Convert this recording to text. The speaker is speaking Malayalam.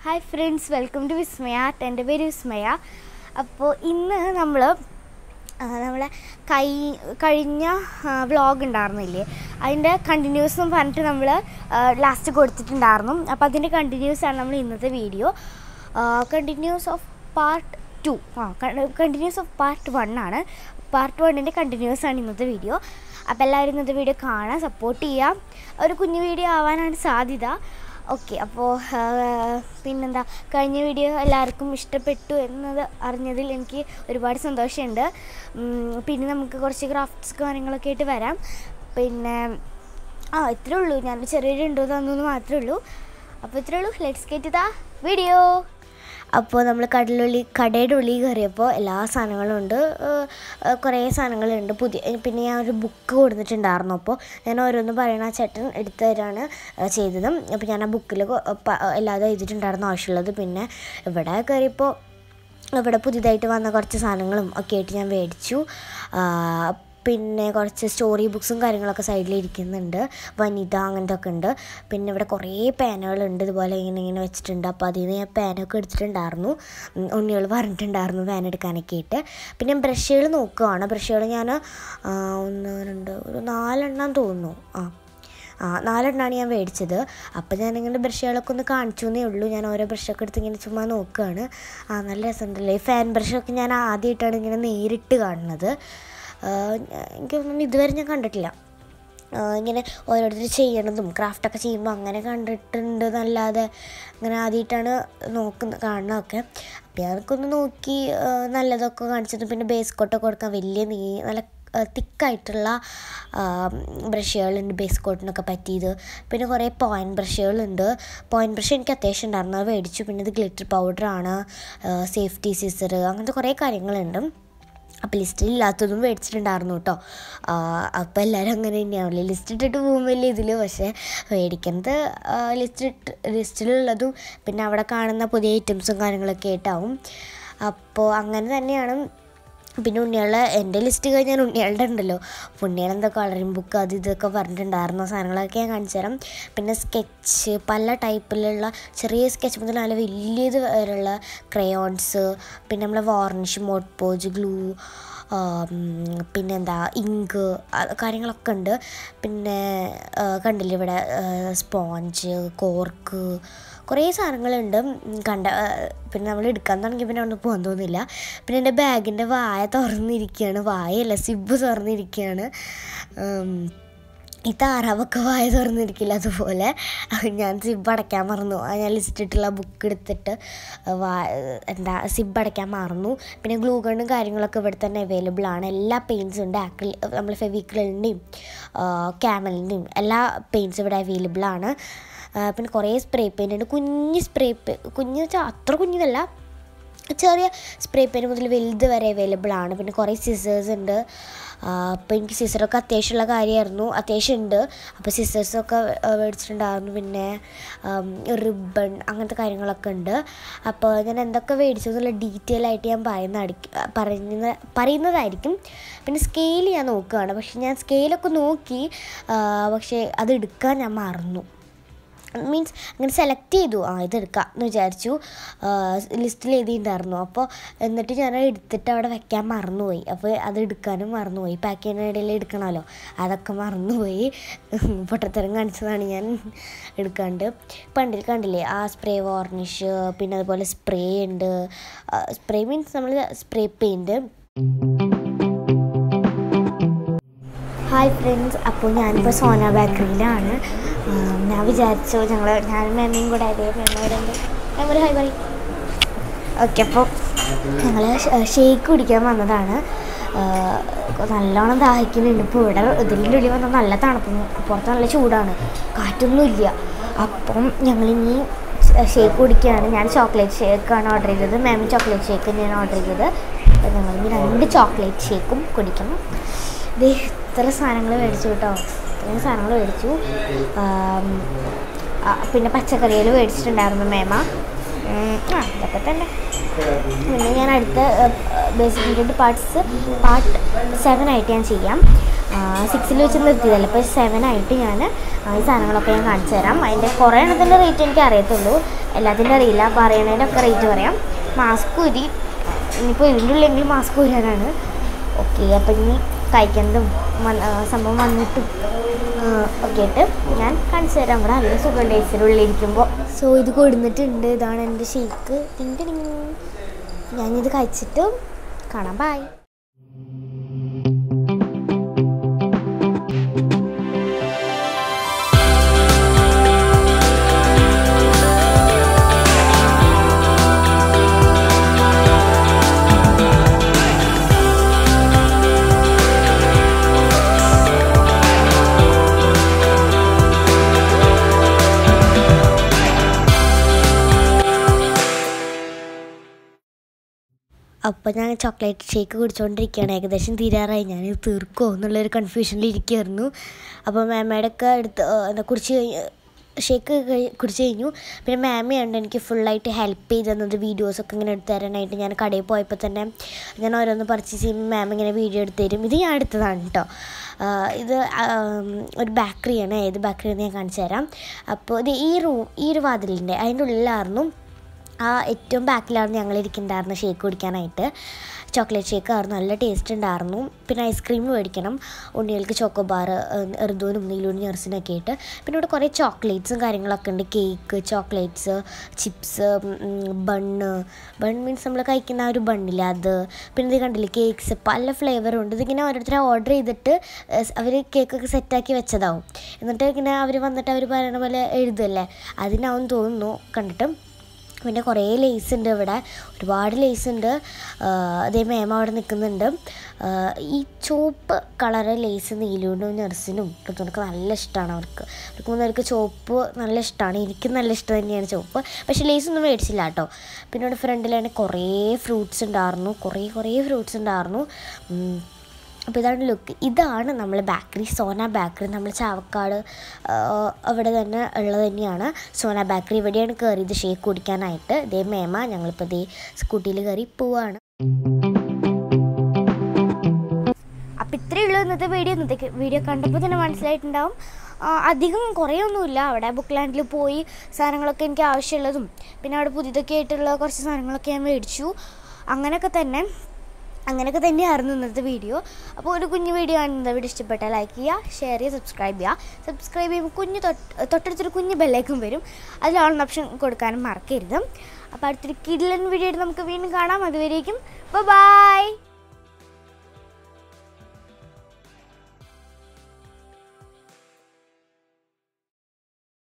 Hi friends welcome to Vismaya എൻ്റെ പേര് വിസ്മയ അപ്പോൾ ഇന്ന് നമ്മൾ നമ്മളെ കൈ കഴിഞ്ഞ വ്ളോഗ് ഉണ്ടായിരുന്നില്ലേ അതിൻ്റെ കണ്ടിന്യൂസ് എന്ന് പറഞ്ഞിട്ട് നമ്മൾ ലാസ്റ്റ് കൊടുത്തിട്ടുണ്ടായിരുന്നു അപ്പോൾ അതിൻ്റെ കണ്ടിന്യൂസ് ആണ് നമ്മൾ ഇന്നത്തെ video continues of part two ആ കണ്ടിന്യൂസ് ഓഫ് പാർട്ട് വൺ ആണ് പാർട്ട് വണ്ണിൻ്റെ കണ്ടിന്യൂസ് ആണ് ഇന്നത്തെ വീഡിയോ അപ്പോൾ എല്ലാവരും ഇന്നത്തെ വീഡിയോ കാണാൻ സപ്പോർട്ട് ചെയ്യാം ഒരു കുഞ്ഞു വീഡിയോ ആവാനാണ് സാധ്യത ഓക്കെ അപ്പോൾ പിന്നെന്താ കഴിഞ്ഞ വീഡിയോ എല്ലാവർക്കും ഇഷ്ടപ്പെട്ടു എന്നത് അറിഞ്ഞതിൽ എനിക്ക് ഒരുപാട് സന്തോഷമുണ്ട് ഉം, പിന്നെ നമുക്ക് കുറച്ച് ക്രാഫ്റ്റ്സ് കാര്യങ്ങളൊക്കെ ആയിട്ട് വരാം പിന്നെ ആ ഇത്രേ ഉള്ളൂ ഞാൻ ചെറിയൊരു ഉണ്ടോ തന്നു മാത്രമേ ഉള്ളൂ അപ്പോൾ ഇത്രേ ഉള്ളൂ ലെറ്റ്സ് ഗെറ്റ് ദ വീഡിയോ അപ്പോൾ നമ്മൾ കടലുള്ളി കടയുടെ ഉള്ളിൽ കയറിയപ്പോൾ എല്ലാ സാധനങ്ങളും ഉണ്ട് ഏഹ്, ഏഹ്, കുറേ സാധനങ്ങളുണ്ട് പുതിയ പിന്നെ ഞാൻ ഒരു ബുക്ക് കൊടുത്തിട്ടുണ്ടായിരുന്നു അപ്പോൾ ഞാൻ ഓരോന്ന് പറയണ ആ ചേട്ടൻ എടുത്തു തരാണ് ഏഹ്, ചെയ്തത് അപ്പോൾ ഞാൻ ആ ബുക്കിൽ എല്ലാതും എഴുതിയിട്ടുണ്ടായിരുന്നു ആവശ്യമുള്ളത് പിന്നെ ഇവിടെ കയറിയപ്പോൾ ഇവിടെ പുതിയതായിട്ട് വന്ന കുറച്ച് സാധനങ്ങളും ഒക്കെ ആയിട്ട് ഞാൻ മേടിച്ചു ആ, പിന്നെ കുറച്ച് സ്റ്റോറി ബുക്സും കാര്യങ്ങളൊക്കെ സൈഡിൽ ഇരിക്കുന്നുണ്ട് വനിത അങ്ങനത്തെ ഒക്കെ ഉണ്ട് പിന്നെ ഇവിടെ കുറേ പേനകളുണ്ട് ഇതുപോലെ ഇങ്ങനെ ഇങ്ങനെ വെച്ചിട്ടുണ്ട് അപ്പോൾ അതിൽ നിന്ന് ഞാൻ പേനൊക്കെ എടുത്തിട്ടുണ്ടായിരുന്നു ഉം, ഉണ്ണികൾ പറഞ്ഞിട്ടുണ്ടായിരുന്നു പേന എടുക്കാനൊക്കെ ആയിട്ട് പിന്നെ ബ്രഷുകൾ നോക്കുകയാണ് ബ്രഷുകൾ ഞാൻ ആ, ഒന്ന് രണ്ട് ഒരു നാലെണ്ണം തോന്നുന്നു ആ ആ നാലെണ്ണമാണ് ഞാൻ മേടിച്ചത് അപ്പോൾ ഞാനിങ്ങനെ ബ്രഷുകളൊക്കെ ഒന്ന് കാണിച്ചു എന്നേ ഉള്ളൂ ഞാൻ ഓരോ ബ്രഷൊക്കെ എടുത്ത് ഇങ്ങനെ ചുമ്മാ നോക്കുകയാണ് ആ നല്ല രസമുണ്ടല്ലേ ഈ ഫാൻ ബ്രഷൊക്കെ ഞാൻ ആദ്യമായിട്ടാണ് ഇങ്ങനെ നേരിട്ട് കാണുന്നത് ആ, എനിക്ക് തോന്നുന്നു ഇതുവരെ ഞാൻ കണ്ടിട്ടില്ല ആ, ഇങ്ങനെ ഓരോരുത്തർ ചെയ്യണതും ക്രാഫ്റ്റൊക്കെ ചെയ്യുമ്പോൾ അങ്ങനെ കണ്ടിട്ടുണ്ട് എന്നല്ലാതെ അങ്ങനെ ആദ്യമായിട്ടാണ് നോക്കുന്ന കാണുന്നതൊക്കെ അപ്പോൾ ഞാനൊക്കെ ഒന്ന് നോക്കി ആ, നല്ലതൊക്കെ കാണിച്ചിട്ട് പിന്നെ ബേസ് കോട്ടൊക്കെ കൊടുക്കാൻ വലിയ നീ നല്ല തിക്കായിട്ടുള്ള ബ്രഷുകളുണ്ട് ബേസ് കോട്ടിനൊക്കെ പറ്റിയത് പിന്നെ കുറേ പോയിൻറ്റ് ബ്രഷുകളുണ്ട് പോയിൻറ്റ് ബ്രഷ് എനിക്ക് അത്യാവശ്യം ഉണ്ടായിരുന്നു അത് മേടിച്ചു പിന്നെ ഇത് ഗ്ലിറ്റർ പൗഡറാണ് സേഫ്റ്റി സീസർ അങ്ങനത്തെ കുറേ കാര്യങ്ങളുണ്ട് അപ്പോൾ ലിസ്റ്റിൽ ഇല്ലാത്തതും മേടിച്ചിട്ടുണ്ടായിരുന്നു കേട്ടോ അപ്പോൾ എല്ലാവരും അങ്ങനെ തന്നെയാവില്ലേ ലിസ്റ്റ് ഇട്ടിട്ട് പോകുമ്പോൾ ഇതിൽ പക്ഷേ മേടിക്കുന്നത് ലിസ്റ്റ് ഇട്ട് ലിസ്റ്റിലുള്ളതും പിന്നെ അവിടെ കാണുന്ന പുതിയ ഐറ്റംസും കാര്യങ്ങളൊക്കെ ആയിട്ടാവും അപ്പോൾ അങ്ങനെ തന്നെയാണ് പിന്നെ ഉണ്ണികളുടെ എൻ്റെ ലിസ്റ്റ് കഴിഞ്ഞാൽ ഉണ്ണികളുടെ ഉണ്ടല്ലോ അപ്പോൾ ഉണ്ണികൾ എന്താ കളറിങ് ബുക്ക് അത് ഇതൊക്കെ പറഞ്ഞിട്ടുണ്ടായിരുന്നു സാധനങ്ങളൊക്കെ ഞാൻ കാണിച്ചു തരാം പിന്നെ സ്കെച്ച് പല ടൈപ്പിലുള്ള ചെറിയ സ്കെച്ച് മുതൽ നല്ല വലിയത് വരെയുള്ള ക്രയോൺസ് പിന്നെ നമ്മളെ വാർണിഷ് മോട്ട് പോജ് ഗ്ലൂ പിന്നെന്താ ഇങ്ക് കാര്യങ്ങളൊക്കെ ഉണ്ട് പിന്നെ ആ, കണ്ടില്ലേ ഇവിടെ സ്പോഞ്ച് കോർക്ക് കുറേ സാധനങ്ങളുണ്ട് ഉം, കണ്ട ആ, പിന്നെ നമ്മൾ എടുക്കാൻ തുടങ്ങി പിന്നെ അവിടെ പോകാൻ തോന്നില്ല പിന്നെ എൻ്റെ ബാഗിൻ്റെ വായ തുറന്നിരിക്കുകയാണ് വായല്ല സിബ് തുറന്നിരിക്കുകയാണ് ഉം, ഈ താറാവൊക്കെ വായ തുറന്നിരിക്കില്ല അതുപോലെ ഞാൻ സിബ് അടയ്ക്കാൻ മറന്നു ആ ഞാൻ ലിസ്റ്റ് ഇട്ടുള്ള ബുക്ക് എടുത്തിട്ട് വാ എന്താ സിബ് അടയ്ക്കാൻ മറന്നു പിന്നെ ഗ്ലൂ ഗണ്ണും കാര്യങ്ങളൊക്കെ ഇവിടെ തന്നെ അവൈലബിൾ ആണ് എല്ലാ പെയിൻസും ഉണ്ട് ആക്രിൽ നമ്മൾ ഫെവിക്രലിൻ്റെയും ക്യാമലിൻ്റെയും എല്ലാ പെയിൻസും ഇവിടെ അവൈലബിൾ ആണ് ആ, പിന്നെ കുറേ സ്പ്രേ പെയിൻ്റ് ഉണ്ട് കുഞ്ഞ് സ്പ്രേ കുഞ്ഞ് വെച്ചാൽ അത്ര കുഞ്ഞതല്ല ചെറിയ സ്പ്രേ പെയിൻ മുതൽ വലുത് വരെ അവൈലബിൾ ആണ് പിന്നെ കുറേ സിസേഴ്സ് ഉണ്ട് അപ്പോൾ എനിക്ക് സിസറൊക്കെ അത്യാവശ്യമുള്ള കാര്യമായിരുന്നു അത്യാവശ്യം ഉണ്ട് അപ്പോൾ സിസേഴ്സൊക്കെ മേടിച്ചിട്ടുണ്ടായിരുന്നു പിന്നെ റിബൺ അങ്ങനത്തെ കാര്യങ്ങളൊക്കെ ഉണ്ട് അപ്പോൾ ഞാൻ എന്തൊക്കെ മേടിച്ചു എന്നുള്ള ഡീറ്റെയിൽ ആയിട്ട് ഞാൻ പറയുന്ന പറയുന്ന പറയുന്നതായിരിക്കും പിന്നെ സ്കെയിൽ ഞാൻ നോക്കുകയാണ് പക്ഷെ ഞാൻ സ്കെയിലൊക്കെ നോക്കി ആ, പക്ഷേ അത് എടുക്കാൻ ഞാൻ മറന്നു മീൻസ് അങ്ങനെ സെലക്ട് ചെയ്തു ആ ഇതെടുക്കാം എന്ന് വിചാരിച്ചു ലിസ്റ്റിൽ എഴുതിയിട്ടുണ്ടായിരുന്നു അപ്പോൾ എന്നിട്ട് ഞാൻ അത് എടുത്തിട്ട് അവിടെ വെക്കാൻ മറന്നുപോയി അപ്പോൾ അത് എടുക്കാനും മറന്നുപോയി പാക്ക് ചെയ്യുന്ന ഇടയിൽ എടുക്കണമല്ലോ അതൊക്കെ മറന്നുപോയി പൊട്ടത്തരം കാണിച്ചതാണ് ഞാൻ എടുക്കാണ്ട് പണ്ടിൽ കണ്ടില്ലേ ആ സ്പ്രേ വാർണിഷ് പിന്നെ അതുപോലെ സ്പ്രേ ഉണ്ട് സ്പ്രേ മീൻസ് നമ്മൾ സ്പ്രേ പെയിൻറ്റ് ഹായ് ഫ്രണ്ട്സ് അപ്പോൾ ഞാനിപ്പോൾ സോന ബേക്കറിയിലാണ് ഉം, ഞാൻ വിചാരിച്ചു ഞങ്ങൾ ഞാനും മേമയും കൂടെ അതേ മേമയോടുണ്ട് മേമ ഒരു ഹായ് പറയും ഓക്കെ അപ്പോൾ ഞങ്ങൾ ഷേക്ക് കുടിക്കാൻ വന്നതാണ് ആ, നല്ലോണം ദാഹിക്കുന്നുണ്ട് ഇപ്പോൾ ഇവിടെ ഇതിൻ്റെ ഉള്ളിൽ വന്നാൽ നല്ല തണുപ്പും പുറത്ത് നല്ല ചൂടാണ് കാറ്റൊന്നും ഇല്ല അപ്പം ഞങ്ങളിനി ഷേക്ക് കുടിക്കുകയാണ് ഞാൻ ചോക്ലേറ്റ് ഷേക്കാണ് ഓർഡർ ചെയ്തത് മാം ചോക്ലേറ്റ് ഷേക്ക് തന്നെയാണ് ഓർഡർ ചെയ്തത് അപ്പോൾ ഞങ്ങളിനി രണ്ട് ചോക്ലേറ്റ് ഷേക്കും കുടിക്കണം ഇത് ഇത്ര സാധനങ്ങൾ മേടിച്ചു കേട്ടോ ഇത്രയും സാധനങ്ങൾ മേടിച്ചു ആം, ആ, പിന്നെ പച്ചക്കറികൾ മേടിച്ചിട്ടുണ്ടായിരുന്നു മേമ ഉം, ആ ഇതൊക്കെ തന്നെ പിന്നെ ഞാൻ അടുത്ത basic ingredient parts part seven ആയിട്ട് ഞാൻ ചെയ്യാം സിക്സിൽ വെച്ച് നിർത്തിയതല്ല ഇപ്പോൾ സെവൻ ആയിട്ട് ഞാൻ ഈ സാധനങ്ങളൊക്കെ ഞാൻ കാണിച്ചു തരാം അതിൻ്റെ കുറേ എണ്ണത്തിൻ്റെ റേറ്റ് എനിക്ക് അറിയത്തുള്ളൂ എല്ലാത്തിൻ്റെ അറിയില്ല പറയണതിൻ്റെ ഒക്കെ റേറ്റ് പറയാം മാസ്ക് ഉരി ഇനിയിപ്പോൾ ഇതിൻ്റെ ഉള്ളെങ്കിൽ മാസ്ക് ഊരാനാണ് ഓക്കെ അപ്പം ഇനി കഴിക്കുന്നതും വന്ന്- ആ, സംഭവം വന്നിട്ടും ഒക്കെ ആയിട്ട് ഞാൻ കാണിച്ചു തരാം ഇവിടെ നല്ല സുഖം ഡേസിനുള്ളിലിരിക്കുമ്പോൾ സോ ഇത് കൊടുത്തിട്ടുണ്ട് ഇതാണ് എൻ്റെ ഷേക്ക് ടിങ് ടിങ് ഞാനിത് കഴിച്ചിട്ട് കാണാം ബൈ അപ്പോൾ ഞാൻ ചോക്ലേറ്റ് ഷേക്ക് കുടിച്ചുകൊണ്ടിരിക്കുകയാണ് ഏകദേശം തീരാറായി ഞാൻ തീർക്കുമോ എന്നുള്ളൊരു കൺഫ്യൂഷനിൽ ഇരിക്കുകയായിരുന്നു അപ്പോൾ മാമയുടെ ഒക്കെ എടുത്ത് ആ, എന്താ കുടിച്ച് കഴിഞ്ഞ് ഷേക്ക് കഴി കുടിച്ച് കഴിഞ്ഞു പിന്നെ മാമയുണ്ട് എനിക്ക് ഫുള്ളായിട്ട് ഹെൽപ്പ് ചെയ്ത് തന്നത് വീഡിയോസൊക്കെ ഇങ്ങനെ എടുത്തു തരാനായിട്ട് ഞാൻ കടയിൽ പോയപ്പോൾ തന്നെ ഞാൻ ഓരോന്ന് പർച്ചേസ് ചെയ്യുമ്പോൾ മാം ഇങ്ങനെ വീഡിയോ എടുത്ത് തരും ഇത് ഞാൻ എടുത്തതാണ് കേട്ടോ ആ, ഇത് ആ, ഒരു ബേക്കറിയാണ് ഏത് ബേക്കറി എന്ന് ഞാൻ കാണിച്ചു തരാം അപ്പോൾ ഇത് ഈ റൂം ഈ ഒരു വാതിലിൻ്റെ അതിൻ്റെ ഉള്ളിലായിരുന്നു ആ ഏറ്റവും ബാക്കിലായിരുന്നു ഞങ്ങൾ ഇരിക്കുന്നുണ്ടായിരുന്നു ഷേക്ക് കുടിക്കാനായിട്ട് ചോക്ലേറ്റ് ഷേക്ക് ആയിരുന്നു നല്ല ടേസ്റ്റ് ഉണ്ടായിരുന്നു പിന്നെ ഐസ്ക്രീം മേടിക്കണം ഉണ്ണികൾക്ക് ചോക്കോബാർ ഋതുവിനും നീലൂനും ഞെർസിനൊക്കെ ആയിട്ട് പിന്നെ ഇവിടെ കുറേ ചോക്ലേറ്റ്സും കാര്യങ്ങളൊക്കെ ഉണ്ട് cake chocolates chips bun bun means നമ്മൾ കഴിക്കുന്ന ആ ഒരു ബണ്ണില്ല അത് പിന്നെ ഇത് കണ്ടില്ലേ കേക്ക്സ് പല ഫ്ലേവറും ഉണ്ട് ഇതിങ്ങനെ ഓരോരുത്തരെ ഓർഡർ ചെയ്തിട്ട് അവർ കേക്കൊക്കെ സെറ്റാക്കി വെച്ചതാവും എന്നിട്ട് ഇങ്ങനെ അവർ വന്നിട്ട് അവർ പറയുന്ന പോലെ എഴുതല്ലേ അതിനാവും തോന്നുന്നു കണ്ടിട്ട് പിന്നെ കുറേ ലേസ് ഉണ്ട് ഇവിടെ ഒരുപാട് ലേസ് ഉണ്ട് അതേ മേമ അവിടെ നിൽക്കുന്നുണ്ട് ആ, ഈ ചുവപ്പ് കളറ് ലേസ് നീലൂനും നെർസിനും ഋതുവിനൊക്കെ നല്ല ഇഷ്ടമാണ് അവർക്ക് അവർക്ക് മൂന്നുപേർക്ക് ചുവപ്പ് നല്ല ഇഷ്ടമാണ് എനിക്കും നല്ല ഇഷ്ടം തന്നെയാണ് ചുവപ്പ് പക്ഷേ ലേസ് ഒന്നും മേടിച്ചില്ല കേട്ടോ പിന്നെ ഇവിടെ ഫ്രണ്ടിലാണ് കുറേ ഫ്രൂട്ട്സ് ഉണ്ടായിരുന്നു കുറേ കുറേ ഫ്രൂട്ട്സ് ഉണ്ടായിരുന്നു ഉം. അപ്പോൾ ഇതാണ് ലുക്ക് ഇതാണ് നമ്മൾ ബേക്കറി സോന ബേക്കറി നമ്മൾ ചാവക്കാട് ആ, അവിടെ തന്നെ ഉള്ളത് തന്നെയാണ് സോന ബേക്കറി ഇവിടെയാണ് കയറിയത് ഷേക്ക് കുടിക്കാനായിട്ട് ഇതേ മേമ ഞങ്ങളിപ്പോൾ ഇതേ സ്കൂട്ടിയിൽ കയറി പോവാണ് അപ്പോൾ ഇത്രയേ ഉള്ളൂ ഇന്നത്തെ വീഡിയോ ഇന്നത്തെ വീഡിയോ കണ്ടപ്പോൾ തന്നെ മനസ്സിലായിട്ടുണ്ടാവും ആ, അധികം കുറേയൊന്നുമില്ല അവിടെ ബുക്ക് ലാൻഡിൽ പോയി സാധനങ്ങളൊക്കെ എനിക്ക് ആവശ്യമുള്ളതും പിന്നെ അവിടെ പുതിയതൊക്കെ ആയിട്ടുള്ള കുറച്ച് സാധനങ്ങളൊക്കെ ഞാൻ മേടിച്ചു അങ്ങനെയൊക്കെ തന്നെ അങ്ങനെയൊക്കെ തന്നെയായിരുന്നു ഇന്നത്തെ വീഡിയോ അപ്പോൾ ഒരു കുഞ്ഞു വീഡിയോ ആണ് ഇന്നത്തെ വീഡിയോ ഇഷ്ടപ്പെട്ടാൽ ലൈക്ക് ചെയ്യുക ഷെയർ ചെയ്യുക സബ്സ്ക്രൈബ് ചെയ്യുക സബ്സ്ക്രൈബ് ചെയ്യുമ്പോൾ കുഞ്ഞ് തൊട്ട് തൊട്ടടുത്തൊരു കുഞ്ഞ് ബെല്ലേക്കും വരും അതിൽ ഓൺ ഓപ്ഷൻ കൊടുക്കാനും മറക്കരുത് അപ്പോൾ അടുത്തൊരു കിഡ്ലൻ വീഡിയോ ആയിട്ട് നമുക്ക് വീണ്ടും കാണാം അതുവരേക്കും ബൈ